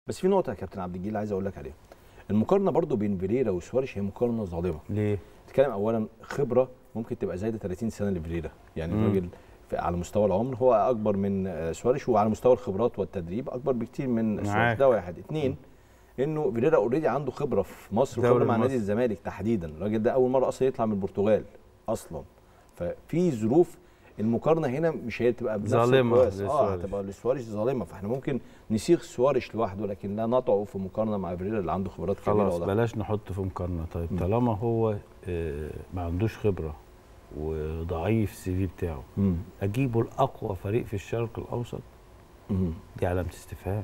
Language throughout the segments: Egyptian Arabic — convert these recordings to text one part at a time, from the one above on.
بس في نقطه يا كابتن عبد الجليل عايز اقول لك عليها المقارنه برضو بين فيريرا وسواريش هي مقارنه ظالمه ليه؟ تتكلم اولا خبره ممكن تبقى زايده 30 سنه لفيريرا يعني مم. الراجل في- على مستوى العمر هو اكبر من آه، سواريش وعلى مستوى الخبرات والتدريب اكبر بكتير من سواريش معاك. ده واحد اثنين انه فيريرا اوريدي عنده خبره في مصر دوري وخبره مع مصر. نادي الزمالك تحديدا الراجل ده اول مره اصلا يطلع من البرتغال اصلا ففي ظروف المقارنه هنا مش هي تبقى بنفس ظالمة القياس. اه لسواريش. هتبقى لسواريش ظالمه فاحنا ممكن نسيغ سواريش لوحده لكن لا نطعه في مقارنه مع فيريرا اللي عنده خبرات كبيره خلاص واضحة. بلاش نحط في مقارنه طيب مم. طالما هو آه، ما عندوش خبره وضعيف السي في بتاعه مم. اجيبه لاقوى فريق في الشرق الاوسط مم. دي علامه استفهام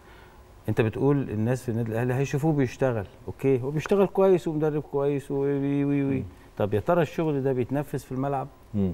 انت بتقول الناس في النادي الاهلي هيشوفوه بيشتغل اوكي هو بيشتغل كويس ومدرب كويس وي وي وي مم. طب يا ترى الشغل ده بيتنفذ في الملعب مم.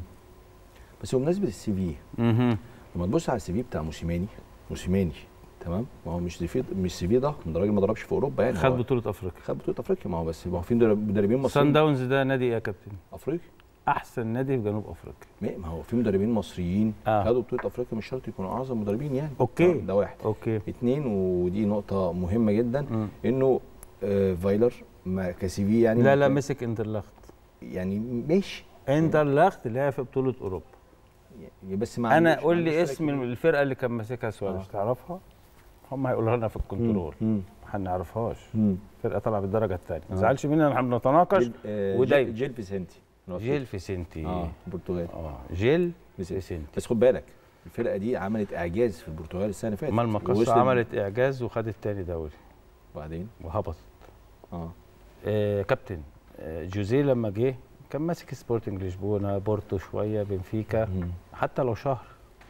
بس بمناسبه السي في اها لما تبص على السي في بتاع موسيماني موسيماني تمام ما هو مش سي في مش سي في ضخم ده راجل ما ضربش في اوروبا يعني خد هو بطوله افريقيا خد بطوله افريقيا ما هو بس ما هو في مدرب- مدربين سان مصريين داونز ده نادي ايه يا كابتن افريقيا احسن نادي في جنوب افريقيا ما ما هو في مدربين مصريين آه. خدوا بطوله افريقيا مش شرط يكونوا اعظم مدربين يعني أوكي. آه، ده واحد اوكي اتنين ودي نقطه مهمه جدا مم. انه آه فايلر ما كسي في يعني لا لا ممكن- مسك اندرلخت يعني ماشي اندرلخت اللي هي في بطوله اوروبا يعني بس ما انا عندوش- قول ما لي عندوش اسم تركيز. الفرقه اللي كان ماسكها سواريش آه. تعرفها هم هيقولوها لنا في الكنترول مم. ما هنعرفهاش مم. فرقه طالعه بالدرجه الثانيه ما آه. تزعلش مننا احنا بنتناقش جيل- آه، ودايما. جيل- جيل فيسنتي اللي هو جيل فيسنتي اه البرتغال اه جيل فيسنتي. فيسنتي بس خد بالك الفرقه دي عملت اعجاز في البرتغال السنه اللي فاتت امال مقص ووصلت- عملت اعجاز وخدت تاني دوري وبعدين وهبط اه آه كابتن آه جوزيه لما جه كان ماسك سبورتنج لشبونه بورتو شويه بنفيكا مم. حتى لو شهر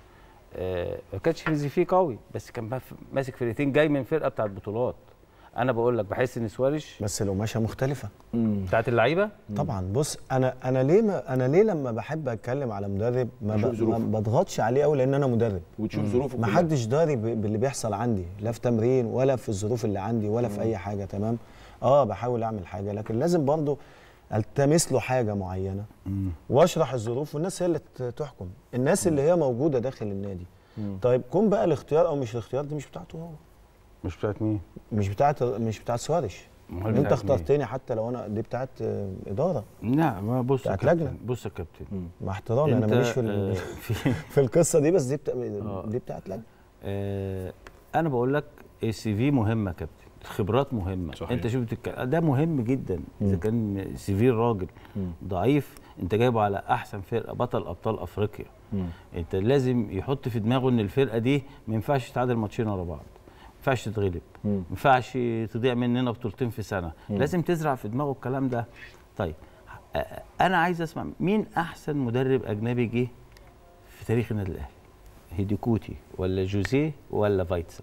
آه ما كانش فيه قوي بس كان بقى ماسك فرقتين جاي من فرقه بتاعت بطولات انا بقول لك بحس ان سواريش بس القماشه مختلفه مم. بتاعت اللعيبه طبعا بص انا انا ليه ما انا ليه لما بحب اتكلم على مدرب ما, بشوف ب... ظروفه. ما بضغطش عليه قوي لان انا مدرب وتشوف ظروفه ما كلها. حدش داري ب- باللي بيحصل عندي لا في تمرين ولا في الظروف اللي عندي ولا في اي حاجه تمام اه بحاول اعمل حاجه لكن لازم برضو التمس له حاجه معينه واشرح الظروف والناس هي اللي ت- تحكم الناس اللي هي موجوده داخل النادي مم. طيب كون بقى الاختيار او مش الاختيار دي مش بتاعته هو مش بتاعت مين؟ مش بتاعت مش بتاعت سواريش أمال انت بتاعت مين؟ اخترتني حتى لو انا دي بتاعت آه، اداره لا ما بص يا بتاعت كابتن لجنة. بص يا كابتن مم. مع احترامي انا أنت، ماليش في آه، ال- في في القصه دي بس دي بتا... آه. دي بتاعت لجنه آه، انا بقول لك السي في مهمه يا كابتن الخبرات مهمه صحيح. انت شوف بتتكلم ده مهم جدا اذا كان سي في الراجل مم. ضعيف انت جايبه على احسن فرقه بطل ابطال افريقيا مم. انت لازم يحط في دماغه ان الفرقه دي ما ينفعش تتعادل ماتشين ورا بعض ما ينفعش تتغلب مم. ما ينفعش تضيع مننا بطولتين في سنه مم. لازم تزرع في دماغه الكلام ده طيب آه، انا عايز اسمع مين احسن مدرب اجنبي جه في تاريخ النادي الاهلي هيديكوتي ولا جوزيه ولا فايتسا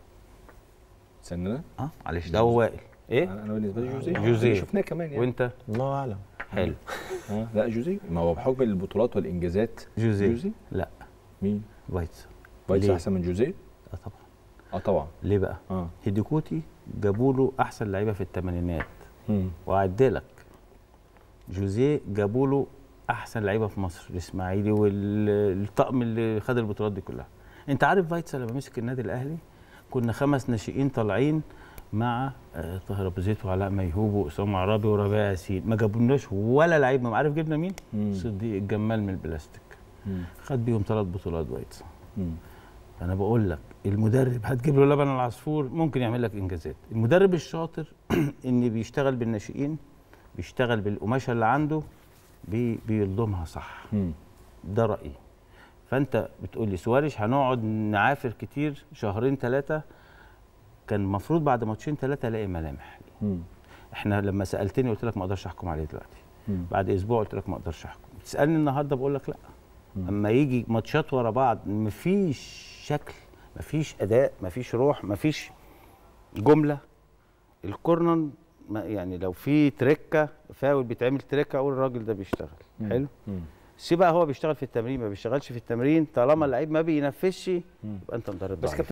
استنى اه معلش ده هو وائل ايه انا أنا بالنسبه لي جوزيه جوزيه. شفناه كمان يعني وانت الله اعلم حلو آه. لا جوزيه ما هو بحكم البطولات والانجازات جوزيه جوزيه لا مين فايتسا فايتس ليه؟ احسن من جوزيه اه طبعا اه طبعا ليه بقى اه هيديكوتي جابوا له احسن لعيبه في الثمانينات مم. وعدلك جوزيه جابوا له احسن لعيبه في مصر الاسماعيلي والطقم اللي خد البطولات دي كلها انت عارف فايتسا لما مسك النادي الاهلي كنا خمس ناشئين طالعين مع آه، طاهر ابو زيد وعلاء ميهوب واسامه عرابي وربيع ياسين ما جابولناش ولا لعيب ما عارف جبنا مين مم. صديق الجمال من البلاستيك مم. خد بيهم ثلاث بطولات فايتسا مم. انا بقول لك المدرب هتجيب له لبن العصفور ممكن يعمل لك انجازات المدرب الشاطر اللي بيشتغل بالناشئين بيشتغل بالقماشه اللي عنده بي بيلضمها صح مم. ده رايي فانت بتقول لي سواريش هنقعد نعافر كتير شهرين ثلاثه كان المفروض بعد ماتشين ثلاثه الاقي ملامح مم. احنا لما سالتني قلت لك ما اقدرش احكم عليه دلوقتي مم. بعد اسبوع قلت لك ما اقدرش احكم تسالني النهارده بقول لك لا اما يجي ماتشات ورا بعض مفيش شكل مفيش اداء مفيش روح مفيش جمله الكورنر ما- يعني لو في تركه فاول بيتعمل تركه اقول الراجل ده بيشتغل مم. حلو مم. سي بقى هو بيشتغل في التمرين ما بيشتغلش في التمرين طالما اللعيب ما بينفذش يبقى انت مدرب بس ضعيف.